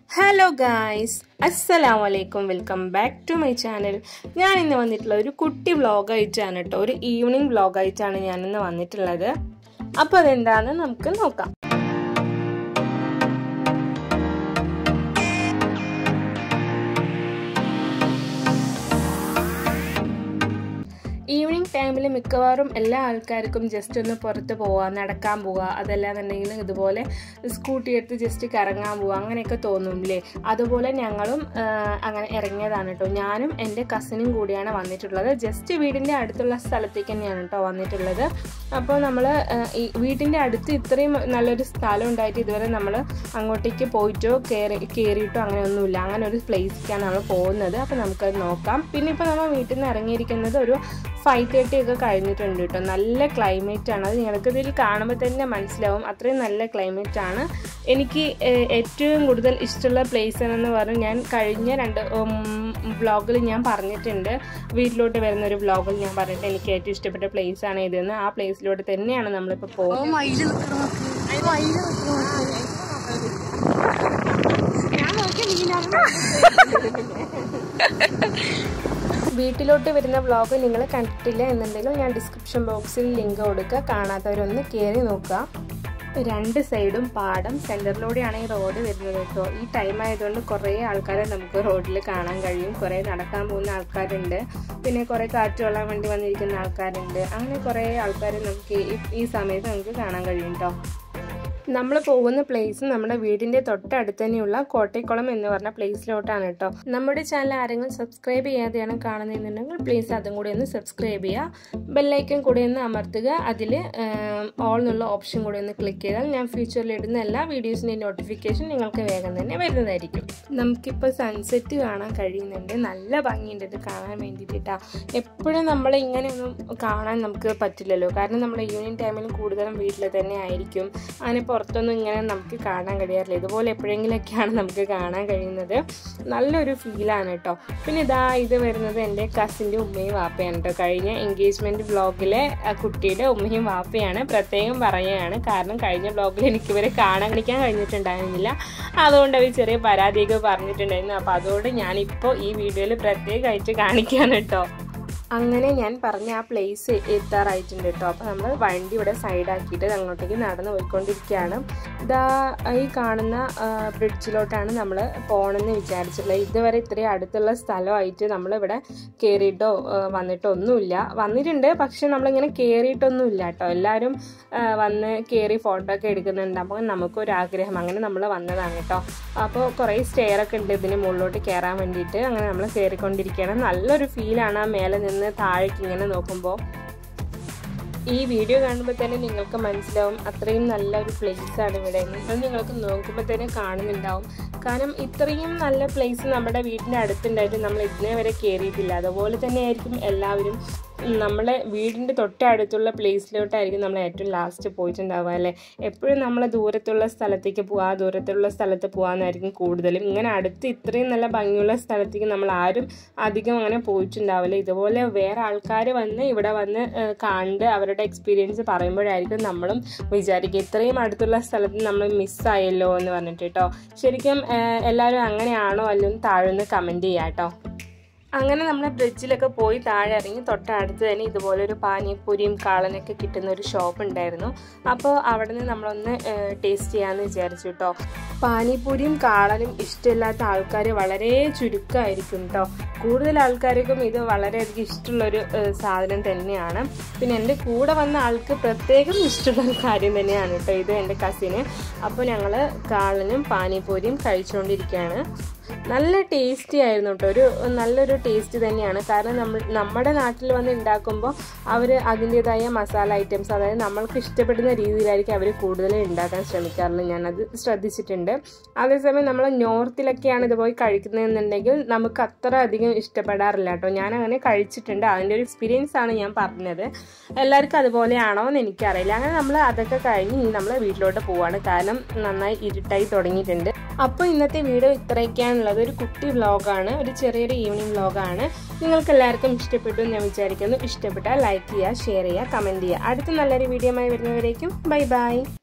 hello guys അസ്സലാമു അലൈക്കും welcome back to my channel ഞാൻ ഇന്ന് വന്നിട്ടുള്ള ഒരു കുട്ടി വ്ളോഗായിട്ടാണ് കേട്ടോ ഒരു ഈവനിങ് വ്ളോഗായിട്ടാണ് ഞാൻ ഇന്ന് വന്നിട്ടുള്ളത് അപ്പോൾ അതെന്താണെന്ന് നമുക്ക് നോക്കാം ഈവനിങ് ടൈമിൽ മിക്കവാറും എല്ലാ ആൾക്കാർക്കും ജസ്റ്റ് ഒന്ന് പുറത്ത് പോവുക നടക്കാൻ പോവുക അതല്ലാന്നുണ്ടെങ്കിൽ ഇതുപോലെ സ്കൂട്ടി എടുത്ത് ജസ്റ്റ് കറങ്ങാൻ പോവുക അങ്ങനെയൊക്കെ തോന്നുമില്ലേ അതുപോലെ ഞങ്ങളും ആ, അങ്ങനെ ഇറങ്ങിയതാണ് കേട്ടോ ഞാനും എൻ്റെ കസിനും കൂടിയാണ് വന്നിട്ടുള്ളത് ജസ്റ്റ് വീടിൻ്റെ അടുത്തുള്ള സ്ഥലത്തേക്ക് തന്നെയാണ് കേട്ടോ വന്നിട്ടുള്ളത് അപ്പോൾ നമ്മൾ ഈ വീട്ടിൻ്റെ അടുത്ത് ഇത്രയും നല്ലൊരു സ്ഥലം ഉണ്ടായിട്ട് ഇതുവരെ നമ്മൾ അങ്ങോട്ടേക്ക് പോയിട്ടോ കയറി കയറിയിട്ടോ അങ്ങനെ ഒന്നുമില്ല അങ്ങനെ ഒരു പ്ലേസിലേക്കാണ് നമ്മൾ പോകുന്നത് അപ്പോൾ നമുക്കത് നോക്കാം പിന്നെ ഇപ്പോൾ നമ്മൾ വീട്ടിൽ നിന്ന് ഇറങ്ങിയിരിക്കുന്നത് ഒരു ഫൈവ് തേർട്ടി ഒക്കെ കഴിഞ്ഞിട്ടുണ്ട് കേട്ടോ നല്ല ക്ലൈമറ്റ് ആണ് അത് നിങ്ങൾക്ക് ഇതിൽ കാണുമ്പോൾ തന്നെ മനസ്സിലാവും അത്രയും നല്ല ക്ലൈമറ്റ് ആണ് എനിക്ക് ഏഹ്, ഏറ്റവും കൂടുതൽ ഇഷ്ടമുള്ള പ്ലേസ് എന്ന് പറഞ്ഞ് ഞാൻ കഴിഞ്ഞ രണ്ട് വ്ളോഗിൽ ഞാൻ പറഞ്ഞിട്ടുണ്ട് വീട്ടിലോട്ട് വരുന്ന ഒരു വ്ളോഗിൽ ഞാൻ പറഞ്ഞിട്ട് എനിക്ക് ഏറ്റവും ഇഷ്ടപ്പെട്ട പ്ലേസ് ആണ് ഇതെന്ന് ആ പ്ലേസിലോട്ട് തന്നെയാണ് നമ്മളിപ്പോൾ പോകുന്നത് മയില് നിക്കണ നോക്ക് മയില് ഞാൻ നോക്കിയ മീനാണ് വീട്ടിലോട്ട് വരുന്ന വ്ളോഗ് നിങ്ങൾ കണ്ടിട്ടില്ല എന്നുണ്ടെങ്കിൽ ഞാൻ ഡിസ്ക്രിപ്ഷൻ ബോക്സിൽ ലിങ്ക് കൊടുക്കുക കാണാത്തവരൊന്ന് കയറി നോക്കുക രണ്ട് സൈഡും പാടം സെൻറ്ററിലൂടെയാണ് ഈ റോഡ് വരുന്നത് കേട്ടോ ഈ ടൈം ആയതുകൊണ്ട് കുറേ ആൾക്കാരെ നമുക്ക് റോഡിൽ കാണാൻ കഴിയും കുറേ നടക്കാൻ പോകുന്ന ആൾക്കാരുണ്ട് പിന്നെ കുറേ കാറ്റ് കൊള്ളാൻ വേണ്ടി വന്നിരിക്കുന്ന ആൾക്കാരുണ്ട് അങ്ങനെ കുറേ ആൾക്കാരെ നമുക്ക് ഈ- ഈ സമയത്ത് നമുക്ക് കാണാൻ കഴിയും കേട്ടോ നമ്മൾ പോകുന്ന പ്ലേസ് നമ്മുടെ വീടിന്റെ തൊട്ടടുത്ത് തന്നെയുള്ള കോട്ടയക്കുളം എന്ന് പറഞ്ഞ പ്ലേസിലോട്ടാണ് കേട്ടോ നമ്മുടെ ചാനൽ ആരെങ്കിലും സബ്സ്ക്രൈബ് ചെയ്യാതെയാണ് കാണുന്നതെന്നുണ്ടെങ്കിൽ പ്ലീസ് അതും കൂടി ഒന്ന് സബ്സ്ക്രൈബ് ചെയ്യുക ബെല്ലൈക്കൻ കൂടി ഒന്ന് അമർത്തുക അതിൽ ഓൾ എന്നുള്ള ഓപ്ഷൻ കൂടി ഒന്ന് ക്ലിക്ക് ചെയ്താൽ ഞാൻ ഫ്യൂച്ചറിൽ ഇടുന്ന എല്ലാ വീഡിയോസിൻ്റെ നോട്ടിഫിക്കേഷൻ നിങ്ങൾക്ക് വേഗം തന്നെ വരുന്നതായിരിക്കും നമുക്കിപ്പോൾ സൺസെറ്റ് കാണാൻ കഴിയുന്നുണ്ട് നല്ല ഭംഗിയുണ്ട് ഇത് കാണാൻ വേണ്ടിയിട്ടാ എപ്പോഴും നമ്മൾ ഇങ്ങനെയൊന്നും കാണാൻ നമുക്ക് പറ്റില്ലല്ലോ കാരണം നമ്മൾ ഈവനിങ് ടൈമിൽ കൂടുതലും വീട്ടിൽ തന്നെ ആയിരിക്കും അങ്ങനെ പുറത്തൊന്നും ഇങ്ങനെ നമുക്ക് കാണാൻ കഴിയാറില്ല ഇതുപോലെ എപ്പോഴെങ്കിലൊക്കെയാണ് നമുക്ക് കാണാൻ കഴിയുന്നത് നല്ലൊരു ഫീലാണ് കേട്ടോ പിന്നെ ഇതാ ഇത് വരുന്നത് എൻ്റെ കസിൻ്റെ ഉമ്മയും വാപ്പയാണ് കേട്ടോ കഴിഞ്ഞ എൻഗേജ്മെൻറ്റ് വ്ളോഗിലെ ആ കുട്ടിയുടെ ഉമ്മയും വാപ്പയാണ് പ്രത്യേകം പറയുകയാണ് കാരണം കഴിഞ്ഞ വ്ളോഗിൽ എനിക്ക് ഇവരെ കാണാൻ കാണിക്കാൻ കഴിഞ്ഞിട്ടുണ്ടായിരുന്നില്ല അതുകൊണ്ട് അവർ ചെറിയ പരാതിയൊക്കെ പറഞ്ഞിട്ടുണ്ടായിരുന്നു അപ്പോൾ അതുകൊണ്ട് ഞാനിപ്പോൾ ഈ വീഡിയോയിൽ പ്രത്യേകമായിട്ട് കാണിക്കുകയാണ് കേട്ടോ അങ്ങനെ ഞാൻ പറഞ്ഞ ആ പ്ലേസ് എത്താറായിട്ടുണ്ട് കേട്ടോ അപ്പോൾ നമ്മൾ വണ്ടി ഇവിടെ സൈഡാക്കിയിട്ട് അങ്ങോട്ടേക്ക് നടന്നു പോയിക്കൊണ്ടിരിക്കുകയാണ് ഇതാ ഈ കാണുന്ന ബ്രിഡ്ജിലോട്ടാണ് നമ്മൾ പോകണമെന്ന് വിചാരിച്ചിട്ടുള്ളത് ഇതുവരെ ഇത്രയും അടുത്തുള്ള സ്ഥലമായിട്ട് നമ്മളിവിടെ കയറിയിട്ടോ ആ, വന്നിട്ടോ ഒന്നുമില്ല വന്നിട്ടുണ്ട് പക്ഷെ നമ്മളിങ്ങനെ കയറിയിട്ടൊന്നുമില്ല കേട്ടോ എല്ലാവരും ആ, വന്ന് കയറി ഫോട്ടോ ഒക്കെ എടുക്കുന്നുണ്ട് അപ്പോൾ നമുക്കൊരു ആഗ്രഹം അങ്ങനെ നമ്മൾ വന്നതാണ് കേട്ടോ അപ്പോൾ കുറേ സ്റ്റെയർ ഒക്കെ ഉണ്ട് ഇതിന് മുകളിലോട്ട് കയറാൻ വേണ്ടിയിട്ട് അങ്ങനെ നമ്മൾ കയറിക്കൊണ്ടിരിക്കുകയാണ് നല്ലൊരു ഫീലാണ് ആ മേലെ നിന്ന് താഴേക്ക് ഇങ്ങനെ നോക്കുമ്പോൾ ഈ വീഡിയോ കാണുമ്പോൾ തന്നെ നിങ്ങൾക്ക് മനസ്സിലാവും അത്രയും നല്ലൊരു പ്ലേസ് ആണ് ഇവിടെ അത് നിങ്ങൾക്ക് നോക്കുമ്പോൾ തന്നെ കാണുന്നുണ്ടാവും കാരണം ഇത്രയും നല്ല പ്ലേസ് നമ്മുടെ വീടിൻ്റെ അടുത്തുണ്ടായിട്ട് നമ്മൾ ഇതിനെ വരെ കയറിയിട്ടില്ല അതുപോലെ തന്നെ ആയിരിക്കും എല്ലാവരും നമ്മളെ വീടിൻ്റെ തൊട്ടടുത്തുള്ള പ്ലേസിലോട്ടായിരിക്കും നമ്മൾ ഏറ്റവും ലാസ്റ്റ് പോയിട്ടുണ്ടാവുക അല്ലേ എപ്പോഴും നമ്മൾ ദൂരത്തുള്ള സ്ഥലത്തേക്ക് പോവുക ആ ദൂരത്തുള്ള സ്ഥലത്ത് പോകാമെന്നായിരിക്കും കൂടുതലും ഇങ്ങനെ അടുത്ത് ഇത്രയും നല്ല ഭംഗിയുള്ള സ്ഥലത്തേക്ക് നമ്മൾ ആരും അധികം അങ്ങനെ പോയിട്ടുണ്ടാവില്ല ഇതുപോലെ വേറെ ആൾക്കാർ വന്ന് ഇവിടെ വന്ന് ഏഹ്, കണ്ട് അവരുടെ എക്സ്പീരിയൻസ് പറയുമ്പോഴായിരിക്കും നമ്മളും വിചാരിക്കുക ഇത്രയും അടുത്തുള്ള സ്ഥലത്ത് നമ്മൾ മിസ്സായല്ലോ എന്ന് പറഞ്ഞിട്ട് കേട്ടോ ശരിക്കും ഏഹ്, എല്ലാവരും അങ്ങനെയാണോ അല്ലെന്ന് താഴെ കമൻറ്റ് ചെയ്യാം കേട്ടോ അങ്ങനെ നമ്മൾ ബ്രിഡ്ജിലൊക്കെ പോയി താഴെ ഇറങ്ങി തൊട്ടടുത്ത് തന്നെ ഇതുപോലെ ഒരു പാനിപ്പൂരിയും കാളനൊക്കെ കിട്ടുന്ന ഒരു ഷോപ്പ് ഉണ്ടായിരുന്നു അപ്പോൾ അവിടെ നിന്ന് നമ്മളൊന്ന് ടേസ്റ്റ് ചെയ്യാമെന്ന് വിചാരിച്ചു കേട്ടോ പാനിപ്പൂരിയും കാളനും ഇഷ്ടമില്ലാത്ത ആൾക്കാർ വളരെ ചുരുക്കമായിരിക്കും കേട്ടോ കൂടുതൽ ആൾക്കാർക്കും ഇത് വളരെയധികം ഇഷ്ടമുള്ളൊരു ഏഹ്, സാധനം തന്നെയാണ് പിന്നെ എൻ്റെ കൂടെ വന്ന ആൾക്ക് പ്രത്യേകം ഇഷ്ടമുള്ള ഒരു കാര്യം തന്നെയാണ് കേട്ടോ ഇത് എൻ്റെ കസിന് അപ്പോൾ ഞങ്ങൾ കാളനും പാനിപ്പൂരിയും കഴിച്ചുകൊണ്ടിരിക്കുകയാണ് നല്ല ടേസ്റ്റി ആയിരുന്നു കേട്ടോ ഒരു നല്ലൊരു ടേസ്റ്റ് തന്നെയാണ് കാരണം നമ്മൾ നമ്മുടെ നാട്ടിൽ വന്ന് ഉണ്ടാക്കുമ്പോൾ അവർ അതിൻ്റെതായ മസാല ഐറ്റംസ് അതായത് നമ്മൾക്ക് ഇഷ്ടപ്പെടുന്ന രീതിയിലായിരിക്കും അവർ കൂടുതൽ ഉണ്ടാക്കാൻ ശ്രമിക്കാറുള്ളത് ഞാനത് ശ്രദ്ധിച്ചിട്ടുണ്ട് അതേസമയം നമ്മൾ നോർത്തിലൊക്കെയാണ് ഇത് പോയി കഴിക്കുന്നതെന്നുണ്ടെങ്കിൽ നമുക്ക് അത്ര അധികം ഇഷ്ടപ്പെടാറില്ല കേട്ടോ ഞാൻ അങ്ങനെ കഴിച്ചിട്ടുണ്ട് അതിൻ്റെ ഒരു എക്സ്പീരിയൻസ് ആണ് ഞാൻ പറഞ്ഞത് എല്ലാവർക്കും അതുപോലെയാണോ എന്ന് എനിക്കറിയില്ല അങ്ങനെ നമ്മൾ അതൊക്കെ കഴിഞ്ഞ് ഇനി നമ്മൾ വീട്ടിലോട്ട് പോവാണ് കാരണം നന്നായി ഇരുട്ടായി തുടങ്ങിയിട്ടുണ്ട് അപ്പോൾ ഇന്നത്തെ വീഡിയോ ഇത്രയൊക്കെയാണുള്ളത് ഒരു കുട്ടി വ്ളോഗാണ് ഒരു ചെറിയൊരു ഈവനിങ് വ്ളോഗാണ് നിങ്ങൾക്ക് എല്ലാവർക്കും ഇഷ്ടപ്പെട്ടു എന്ന് ഞാൻ വിചാരിക്കുന്നു ഇഷ്ടപ്പെട്ടാൽ ലൈക്ക് ചെയ്യുക ഷെയർ ചെയ്യുക കമൻറ്റ് ചെയ്യുക അടുത്ത നല്ലൊരു വീഡിയോ ആയി വരുന്നവരേക്കും ബൈ ബൈ